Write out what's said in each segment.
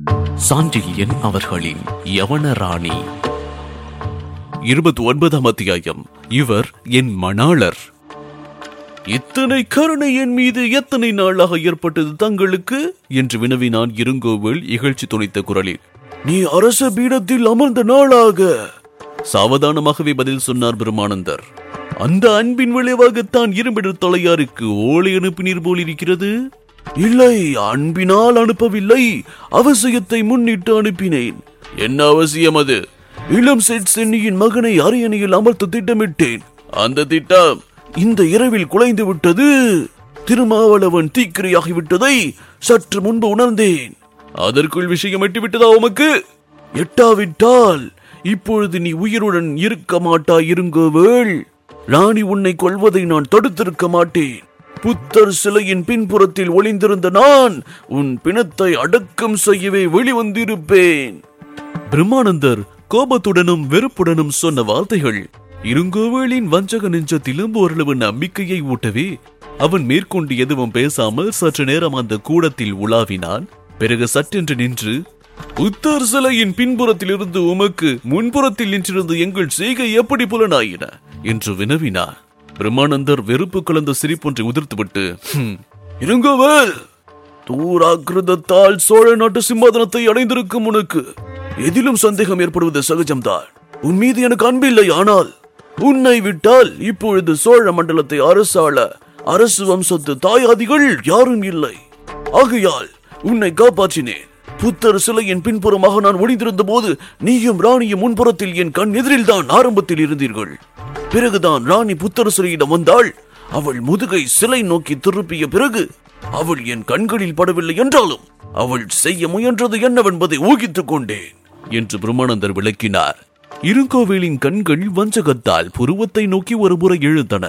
சாண்டில்யன் அவர்களின் யவன ராணி இருபத்தி ஒன்பதாம் அத்தியாயம் இவர் என் மணாளர் இத்தனை கருணை என் மீது எத்தனை நாளாக ஏற்பட்டது தங்களுக்கு என்று வினவினான் இருங்கோவில் இகழ்ச்சி துணித்த குரலில் நீ அரச பீடத்தில் அமர்ந்த நாளாக சாவதானமாகவே பதில் சொன்னார் பிரம்மானந்தர் அந்த அன்பின் விளைவாகத்தான் இரும்பிடர் தலையாருக்கு ஓலை அனுப்பினீர் போல் இருக்கிறது இல்லை அன்பினால் அனுப்பவில்லை அவசியத்தை முன்னிட்டு அனுப்பினேன் என்ன அவசியம் அது இளம் செட் சென்னியின் மகனை அரியணையில் அமர்த்த திட்டமிட்டேன் அந்த திட்டம் இந்த இரவில் குலைந்து விட்டது திருமாவளவன் தீக்கிரையாகி விட்டதை சற்று முன்பு உணர்ந்தேன் அதற்குள் விஷயம் எட்டிவிட்டதா உமக்கு எட்டாவிட்டால் இப்பொழுது நீ உயிருடன் இருக்க மாட்டாய் இருங்கோவேள் ராணி உன்னை கொல்வதை நான் தடுத்திருக்க மாட்டேன் புத்தர் சிலையின் பின்புறத்தில் ஒளிந்திருந்த நான் உன் பிணத்தை அடக்கம் செய்யவே வெளிவந்திருப்பேன் பிரம்மானந்தர் கோபத்துடனும் வெறுப்புடனும் சொன்ன வார்த்தைகள் இருங்கோவேளின் வஞ்சக நெஞ்சத்திலும் ஓரளவு நம்பிக்கையை ஊட்டவே அவன் மேற்கொண்டு எதுவும் பேசாமல் சற்று நேரம் அந்த கூடத்தில் உலாவினான் பிறகு சற்றென்று நின்று புத்தர் சிலையின் பின்புறத்தில் இருந்து உமக்கு முன்புறத்தில் நின்றிருந்து எங்கள் செய்கை எப்படி புலனாயின என்று வினவினார் பிரம்மானந்தர் வெறுப்பு கலந்த சிரிப்பொன்றை உதிர்த்துவிட்டு "ஹம், இருங்கோவேல் தூராக்கிருதத்தால் சோழ நாட்டு சிம்மாதனத்தை அடைந்திருக்கும் உனக்கு எதிலும் சந்தேகம் ஏற்படுவது சகஜம்தான் உன் மீது எனக்கு அன்பில்லை ஆனால் உன்னை விட்டால் இப்பொழுது சோழ மண்டலத்தை அரசாள அரசு வம்சத்து தாயாதிகள் யாரும் இல்லை ஆகையால் உன்னை காப்பாற்றினேன் புத்தர் சிலையின் பின்புறமாக நான் ஒளிந்திருந்த போது நீயும் ராணியும் முன்புறத்தில் என் கண் எதிரில் தான் ஆரம்பத்தில் இருந்தீர்கள் பிறகுதான் ராணி புத்தர் சிலையிடம் வந்தாள் அவள் முதுகை சிலை நோக்கி திருப்பிய பிறகு அவள் என் கண்களில் படவில்லை என்றாலும் அவள் செய்ய முயன்றது என்னவென்பதை ஊகித்துக் கொண்டேன் என்று பிரம்மானந்தர் விளக்கினார் இருங்கோவேலின் கண்கள் வஞ்சகத்தால் புருவத்தை நோக்கி ஒரு முறை எழுந்தன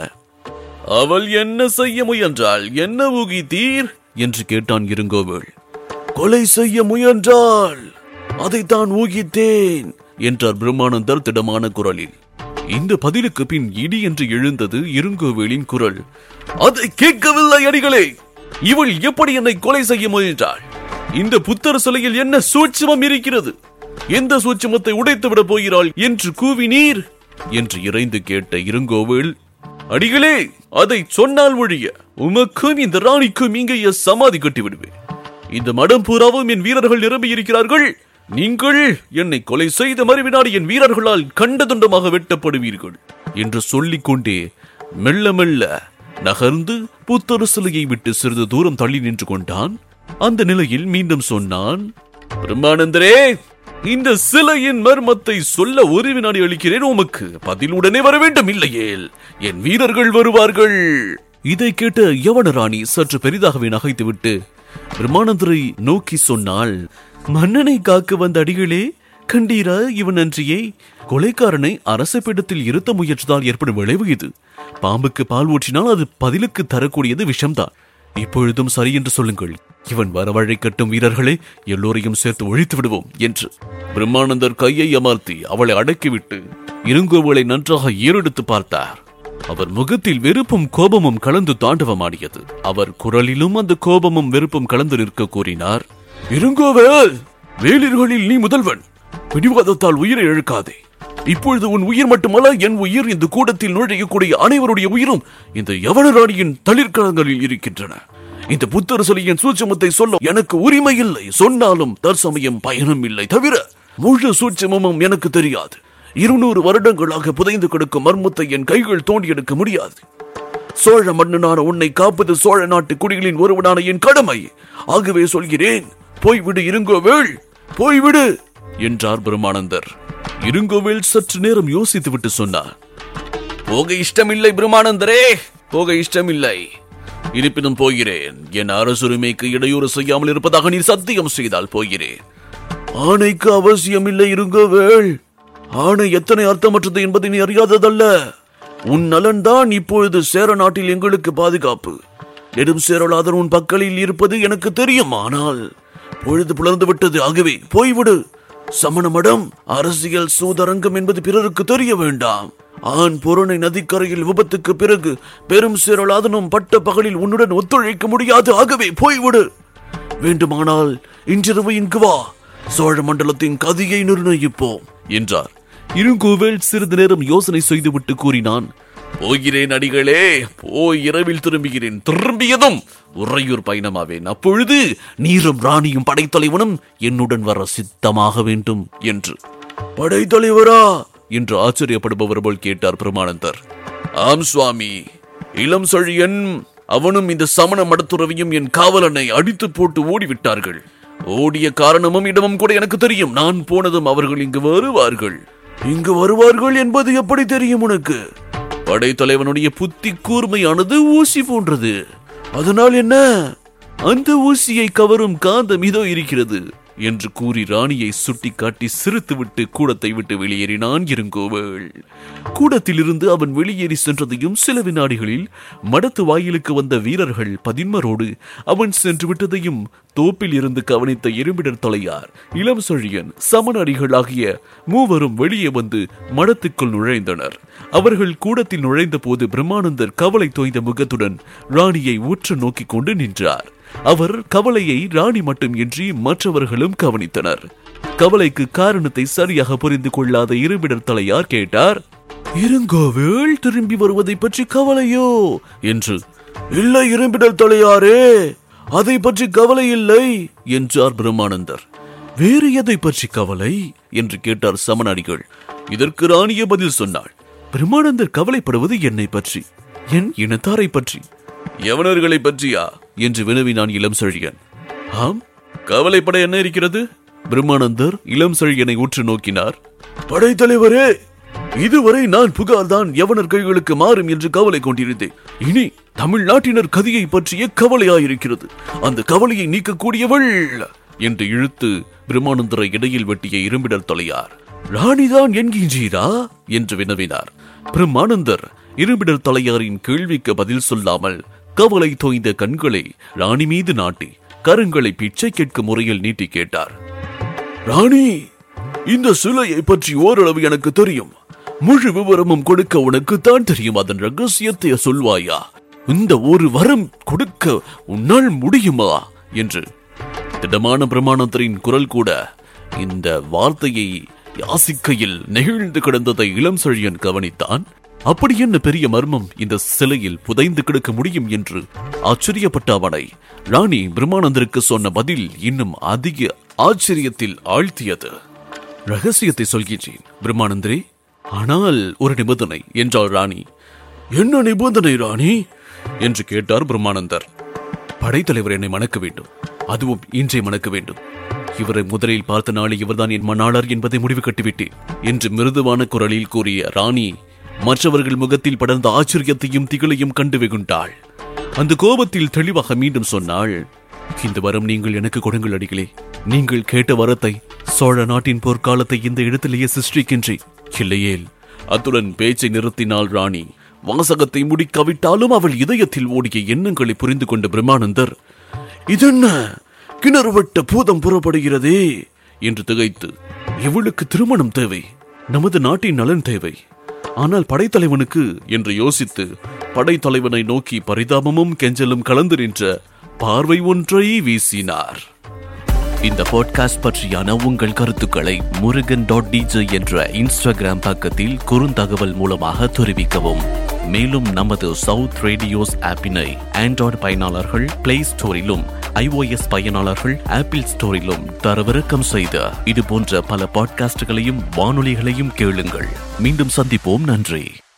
அவள் என்ன செய்ய முயன்றாள் என்ன ஊகித்தீர் என்று கேட்டான் இருங்கோவேள் கொலை செய்ய முயன்றாள் அதைத்தான் ஊகித்தேன் என்றார் பிரம்மானந்தர் திடமான குரலில் இந்த பதிலுக்கு பின் இடி என்று எழுந்தது இருங்கோவேலின் குரல் அதை கேட்கவில்லை அடிகளே இவள் எப்படி என்னை கொலை செய்ய முயன்றாள் இந்த புத்தர் சிலையில் என்ன சூட்சுமம் இருக்கிறது எந்த சூட்சுமத்தை உடைத்து விட போகிறாள் என்று கூவினீர் என்று இறைந்து கேட்ட இருங்கோவேல் அடிகளே அதை சொன்னால் ஒழிய உமக்கும் இந்த ராணிக்கும் இங்கேயே சமாதி கட்டி விடுவேன் இந்த மடம் பூராவும் என் வீரர்கள் நிரம்பி இருக்கிறார்கள் நீங்கள் என்னை கொலை செய்த மறுவினாடி என் வீரர்களால் கண்ட துண்டமாக வெட்டப்படுவீர்கள் என்று சொல்லிக் கொண்டே மெல்ல மெல்ல நகர்ந்து புத்தரு சிலையை விட்டு சிறிது தூரம் தள்ளி நின்று கொண்டான் அந்த நிலையில் மீண்டும் சொன்னான் பிரம்மானந்தரே இந்த சிலையின் மர்மத்தை சொல்ல ஒரு வினாடி அளிக்கிறேன் உமக்கு பதில் உடனே வர வேண்டும் இல்லையேல் என் வீரர்கள் வருவார்கள் இதை கேட்ட யவன ராணி சற்று பெரிதாகவே நகைத்துவிட்டு பிரம்மானந்தரை நோக்கி சொன்னாள் மன்னனை காக்க வந்த அடிகளே கண்டீரா இவன் அன்றியே கொலைக்காரனை அரசப்பிடத்தில் இருத்த முயற்றதால் ஏற்படும் விளைவு இது பாம்புக்கு பால் ஊற்றினால் அது பதிலுக்கு தரக்கூடியது விஷம்தான் இப்பொழுதும் சரி என்று சொல்லுங்கள் இவன் வரவழை கட்டும் வீரர்களே எல்லோரையும் சேர்த்து ஒழித்து விடுவோம் என்று பிரம்மானந்தர் கையை அமர்த்தி அவளை அடக்கிவிட்டு இருங்கோவளை நன்றாக ஏறெடுத்து பார்த்தார் அவர் முகத்தில் வெறுப்பும் கோபமும் கலந்து தாண்டவமாடியது அவர் குரலிலும் அந்த கோபமும் வெறுப்பும் கலந்து நிற்க கூறினார் இருங்கோவேல் வேலிர்களில் நீ முதல்வன் பிடிவாதத்தால் உயிரை இழக்காதே இப்பொழுது உன் உயிர் மட்டுமல்ல என் உயிர் இந்த கூடத்தில் நுழையக்கூடிய அனைவருடைய உயிரும் இந்த யவன ராணியின் தளிர்கலங்களில் இருக்கின்றன இந்த புத்தர் சிலையின் சூட்சமத்தை சொல்ல எனக்கு உரிமை இல்லை சொன்னாலும் தற்சமயம் பயனும் இல்லை தவிர முழு சூட்சமும் எனக்கு தெரியாது இருநூறு வருடங்களாக புதைந்து கிடக்கும் மர்மத்தை என் கைகள் தோண்டி எடுக்க முடியாது சோழ மன்னனான உன்னை காப்பது சோழ நாட்டு குடிகளின் ஒருவனான என் கடமை ஆகவே சொல்கிறேன் போய்விடு இருங்கோவேள் போய்விடு என்றார் பிரம்மானந்தர் இருங்கோவேல் சற்று நேரம் யோசித்துவிட்டு சொன்னார் போக இஷ்டமில்லை பிரம்மானந்தரே போக இஷ்டமில்லை இருப்பினும் போகிறேன் என் அரசுரிமைக்கு இடையூறு செய்யாமல் இருப்பதாக நீர் சத்தியம் செய்தால் போகிறேன் ஆணைக்கு அவசியமில்லை இருங்கோவேள் ஆணை எத்தனை அர்த்தமற்றது என்பதை நீ அறியாததல்ல உன் நலன்தான் இப்பொழுது சேர நாட்டில் எங்களுக்கு பாதுகாப்பு நெடும் சேரலாதர் உன் பக்கலில் இருப்பது எனக்கு தெரியும் ஆனால் பொழுது புலர்ந்து விட்டது ஆகவே போய்விடு சமணமடம் அரசியல் சூதரங்கம் என்பது பிறருக்கு தெரிய வேண்டாம் ஆண் பொருணை நதிக்கரையில் விபத்துக்கு பிறகு பெரும் சேரலாதனும் பட்ட பகலில் உன்னுடன் ஒத்துழைக்க முடியாது ஆகவே போய்விடு வேண்டுமானால் இன்றிரவு இங்கு வா சோழ மண்டலத்தின் கதியை நிர்ணயிப்போம் என்றார் இருங்கோவேல் சிறிது நேரம் யோசனை செய்துவிட்டு கூறினான் போகிறேன் அடிகளே போய் இரவில் திரும்புகிறேன் திரும்பியதும் உறையூர் பயணமாவேன் அப்பொழுது நீரும் ராணியும் படைத்தலைவனும் என்னுடன் வர சித்தமாக வேண்டும் என்று படைத்தலைவரா என்று ஆச்சரியப்படுபவர் போல் கேட்டார் பிரமானந்தர் ஆம் சுவாமி இளம் சழியன் அவனும் இந்த சமண மடத்துறவியும் என் காவலனை அடித்து போட்டு ஓடிவிட்டார்கள் ஓடிய காரணமும் இடமும் கூட எனக்கு தெரியும் நான் போனதும் அவர்கள் இங்கு வருவார்கள் இங்கு வருவார்கள் என்பது எப்படி தெரியும் உனக்கு படைத்தலைவனுடைய புத்தி கூர்மையானது ஊசி போன்றது அதனால் என்ன அந்த ஊசியை கவரும் காந்தம் இதோ இருக்கிறது என்று கூறி ராணியை சுட்டிக்காட்டி சிரித்துவிட்டு கூடத்தை விட்டு வெளியேறினான் இருங்கோவள் கூடத்திலிருந்து அவன் வெளியேறி சென்றதையும் சில வினாடிகளில் மடத்து வாயிலுக்கு வந்த வீரர்கள் பதின்மரோடு அவன் சென்று விட்டதையும் தோப்பில் இருந்து கவனித்த இரும்பிடர் தலையார் இளம் சொழியன் சமணடிகள் ஆகிய மூவரும் வெளியே வந்து மடத்துக்குள் நுழைந்தனர் அவர்கள் கூடத்தில் நுழைந்த போது பிரம்மானந்தர் கவலை தோய்ந்த முகத்துடன் ராணியை உற்று நோக்கிக் கொண்டு நின்றார் அவர் கவலையை ராணி மட்டும் இன்றி மற்றவர்களும் கவனித்தனர் கவலைக்கு காரணத்தை சரியாக புரிந்து கொள்ளாத இருபிடர் தலையார் கேட்டார் இருங்கோவேள் திரும்பி வருவதை பற்றி கவலையோ என்று இல்லை இரும்பிடர் தலையாரே அதை பற்றி கவலை இல்லை என்றார் பிரம்மானந்தர் வேறு எதை பற்றி கவலை என்று கேட்டார் சமணடிகள் இதற்கு ராணிய பதில் சொன்னாள் பிரம்மானந்தர் கவலைப்படுவது என்னை பற்றி என் இனத்தாரை பற்றி யவனர்களை பற்றியா என்று வினவினான் இளம் செழியன் ஆம் கவலைப்பட என்ன இருக்கிறது பிரம்மானந்தர் இளம் செழியனை உற்று நோக்கினார் படைத்தலைவரே இதுவரை நான் புகார்தான் யவனர் கைகளுக்கு மாறும் என்று கவலை கொண்டிருந்தேன் இனி தமிழ்நாட்டினர் கதியை பற்றிய கவலையாயிருக்கிறது அந்த கவலையை நீக்கக்கூடியவள் என்று இழுத்து பிரம்மானந்தரை இடையில் வெட்டிய இரும்பிடர் தலையார் ராணிதான் என்கின்றீரா என்று வினவினார் பிரம்மானந்தர் இரும்பிடர் தலையாரின் கேள்விக்கு பதில் சொல்லாமல் கவலை தோய்ந்த கண்களை ராணி மீது நாட்டி கருங்களை பிச்சை கேட்கும் முறையில் நீட்டி கேட்டார் ராணி இந்த சிலையை பற்றி ஓரளவு எனக்கு தெரியும் முழு விவரமும் கொடுக்க உனக்கு தான் தெரியும் அதன் ரகசியத்தை சொல்வாயா இந்த ஒரு வரம் கொடுக்க உன்னால் முடியுமா என்று திடமான பிரமாணத்தரின் குரல் கூட இந்த வார்த்தையை யாசிக்கையில் நெகிழ்ந்து கிடந்ததை இளம் செழியன் கவனித்தான் அப்படி என்ன பெரிய மர்மம் இந்த சிலையில் புதைந்து கிடக்க முடியும் என்று ஆச்சரியப்பட்ட அவனை ராணி பிரம்மானந்தருக்கு சொன்ன பதில் இன்னும் அதிக ஆச்சரியத்தில் ஆழ்த்தியது ரகசியத்தை சொல்கின்றேன் பிரம்மானந்தரே ஆனால் ஒரு நிபந்தனை என்றாள் ராணி என்ன நிபந்தனை ராணி என்று கேட்டார் பிரம்மானந்தர் படைத்தலைவர் என்னை மணக்க வேண்டும் அதுவும் இன்றே மணக்க வேண்டும் இவரை முதலில் பார்த்த நாளை இவர்தான் என் மணாளர் என்பதை முடிவு கட்டிவிட்டேன் என்று மிருதுவான குரலில் கூறிய ராணி மற்றவர்கள் முகத்தில் படர்ந்த ஆச்சரியத்தையும் திகழையும் கண்டு வெகுண்டாள் அந்த கோபத்தில் தெளிவாக மீண்டும் சொன்னாள் இந்த வரம் நீங்கள் எனக்கு கொடுங்கள் அடிகளே நீங்கள் கேட்ட வரத்தை சோழ நாட்டின் போர்க்காலத்தை இந்த இடத்திலேயே சிருஷ்டிக்கின்றேன் இல்லையேல் அத்துடன் பேச்சை நிறுத்தினாள் ராணி வாசகத்தை முடிக்காவிட்டாலும் அவள் இதயத்தில் ஓடிய எண்ணங்களை புரிந்து கொண்ட பிரம்மானந்தர் இதென்ன கிணறு வெட்ட பூதம் புறப்படுகிறதே என்று திகைத்து இவளுக்கு திருமணம் தேவை நமது நாட்டின் நலன் தேவை ஆனால் படைத்தலைவனுக்கு என்று யோசித்து படைத்தலைவனை நோக்கி பரிதாபமும் கெஞ்சலும் கலந்து நின்ற பார்வை ஒன்றை வீசினார் இந்த பாட்காஸ்ட் பற்றியான உங்கள் கருத்துக்களை முருகன் டாட் டிஜே என்ற இன்ஸ்டாகிராம் பக்கத்தில் குறுந்தகவல் மூலமாக தெரிவிக்கவும் மேலும் நமது சவுத் ரேடியோஸ் ஆப்பினை ஆண்ட்ராய்டு பயனாளர்கள் பிளே ஸ்டோரிலும் iOS பயனாளர்கள் ஆப்பிள் ஸ்டோரிலும் தரவிறக்கம் செய்த இது போன்ற பல பாட்காஸ்டுகளையும் வானொலிகளையும் கேளுங்கள் மீண்டும் சந்திப்போம் நன்றி